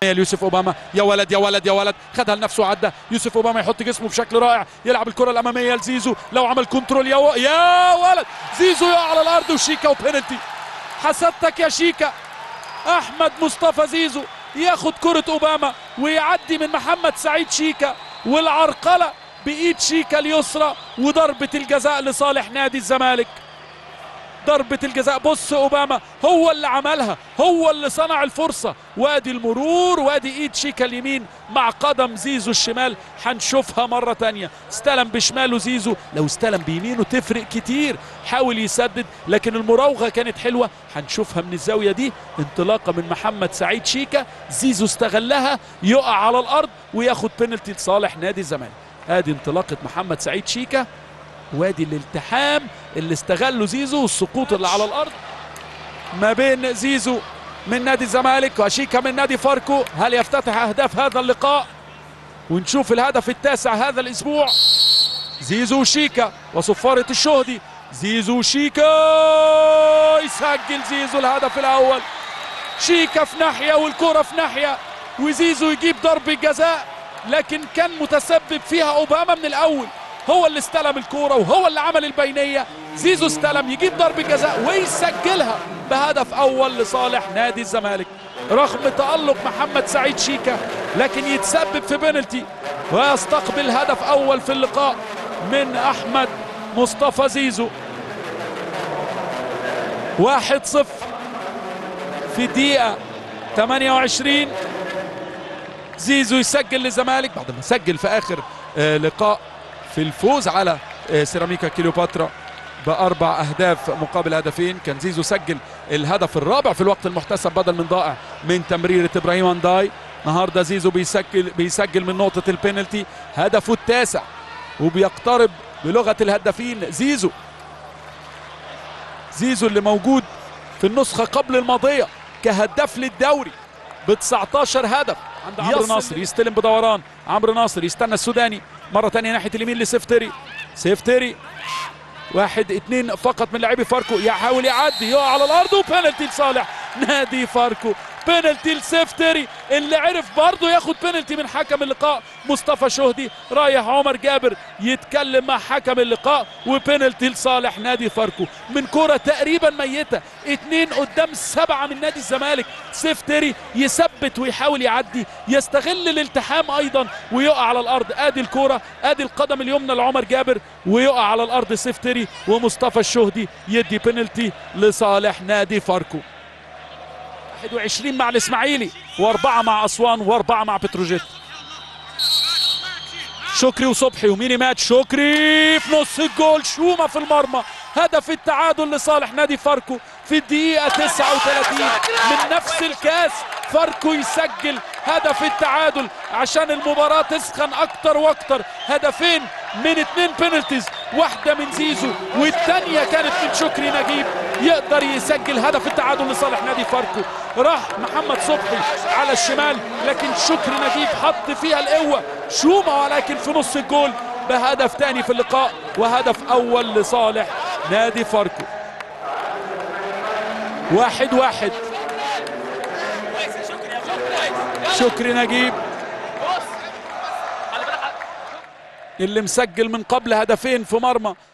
يوسف اوباما يا ولد يا ولد يا ولد خدها لنفسه عدى يوسف اوباما يحط جسمه بشكل رائع يلعب الكره الاماميه لزيزو لو عمل كنترول يا و... يا ولد زيزو يقع على الارض وشيكا وبينالتي حسدتك يا شيكا احمد مصطفى زيزو ياخد كره اوباما ويعدي من محمد سعيد شيكا والعرقله بايد شيكا اليسرى وضربه الجزاء لصالح نادي الزمالك ضربة الجزاء بص اوباما هو اللي عملها هو اللي صنع الفرصة وادي المرور وادي ايد شيكا اليمين مع قدم زيزو الشمال هنشوفها مرة تانية استلم بشماله زيزو لو استلم بيمينه تفرق كتير حاول يسدد لكن المراوغة كانت حلوة هنشوفها من الزاوية دي انطلاقة من محمد سعيد شيكا زيزو استغلها يقع على الارض وياخد بينالتي لصالح نادي الزمالك ادي انطلاقة محمد سعيد شيكا وادي الالتحام اللي استغله زيزو والسقوط اللي على الارض ما بين زيزو من نادي الزمالك وشيكا من نادي فاركو هل يفتتح اهداف هذا اللقاء ونشوف الهدف التاسع هذا الاسبوع زيزو وشيكا وصفارة الشهدي زيزو وشيكا يسجل زيزو الهدف الاول شيكا في ناحية والكرة في ناحية وزيزو يجيب ضربة جزاء لكن كان متسبب فيها اوباما من الاول هو اللي استلم الكوره وهو اللي عمل البينيه زيزو استلم يجيب ضربه جزاء ويسجلها بهدف اول لصالح نادي الزمالك رغم تالق محمد سعيد شيكا لكن يتسبب في بينالتي ويستقبل هدف اول في اللقاء من احمد مصطفى زيزو واحد صفر في دقيقة 28 زيزو يسجل للزمالك بعد ما سجل في آخر آه لقاء في الفوز على سيراميكا كليوباترا بأربع أهداف مقابل هدفين كان زيزو سجل الهدف الرابع في الوقت المحتسب بدل من ضائع من تمريرة إبراهيم أنداي النهارده زيزو بيسجل بيسجل من نقطة البينالتي هدفه التاسع وبيقترب بلغة الهدافين زيزو زيزو اللي موجود في النسخة قبل الماضية كهداف للدوري ب 19 هدف عند عمرو ناصر يستلم بدوران عمرو ناصر يستنى السوداني مرة تانية ناحية اليمين لسيفتري سيفتري واحد اتنين فقط من لاعبي فاركو يحاول يعدي يقع على الارض وبينالتي لصالح نادي فاركو بينالتي لسيفتري اللي عرف برضه ياخد بينالتي من حكم اللقاء مصطفى شهدي رايح عمر جابر يتكلم مع حكم اللقاء وبينالتي لصالح نادي فاركو من كرة تقريبا ميتة اتنين قدام سبعة من نادي الزمالك سيفتري يثبت ويحاول يعدي يستغل الالتحام ايضا ويقع على الارض ادي الكرة ادي القدم اليمنى لعمر جابر ويقع على الارض سيفتري ومصطفى الشهدي يدي بينالتي لصالح نادي فاركو 21 مع الاسماعيلي واربعه مع اسوان واربعه مع بتروجيت شكري وصبحي وميني مات شكري في نص الجول شومه في المرمى هدف التعادل لصالح نادي فاركو في الدقيقة 39 من نفس الكاس فاركو يسجل هدف التعادل عشان المباراة تسخن أكتر وأكتر هدفين من اتنين بينالتيز واحدة من زيزو والتانية كانت من شكري نجيب يقدر يسجل هدف التعادل لصالح نادي فاركو راح محمد صبحي على الشمال لكن شكري نجيب حط فيها القوة شومة ولكن في نص الجول بهدف تاني في اللقاء وهدف أول لصالح نادي فاركو واحد واحد شكري نجيب اللي مسجل من قبل هدفين في مرمى